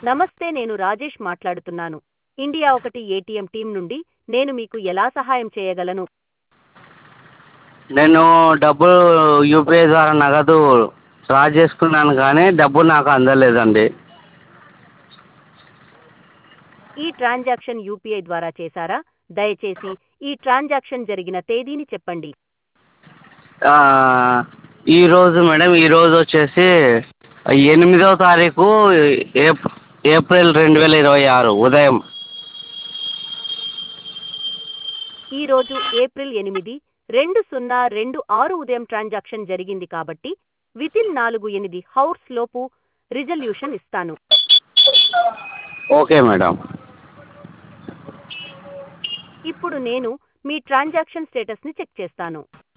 నమస్తే నేను రాజేష్ మాట్లాడుతున్నాను ఇండియా ఒకటి ఏటీఎం టీం నుండి నేను మీకు ఎలా సహాయం చేయగలను నేను డబ్బులు యూపీఐ ద్వారా నగదు డ్రా చేసుకున్నాను కానీ డబ్బు నాకు అందలేదండి ఈ ట్రాన్సాక్షన్ యూపీఐ ద్వారా చేశారా దయచేసి ఈ ట్రాన్సాక్షన్ జరిగిన తేదీని చెప్పండి ఆ, ఈరోజు మేడం ఈరోజు వచ్చేసి ఎనిమిదవ తారీఖు ఏప్ ఏప్రిల్ రెండు వేల ఇరవై ఆరు ఉదయం ఈరోజు ఏప్రిల్ ఎనిమిది రెండు సున్నా రెండు ఆరు ఉదయం ట్రాన్సాక్షన్ జరిగింది కాబట్టి వితిన్ నాలుగు ఎనిమిది హౌర్స్ లోపు రిజల్యూషన్ ఇస్తాను ఓకే మేడం ఇప్పుడు నేను మీ ట్రాన్సాక్షన్ స్టేటస్ని చెక్ చేస్తాను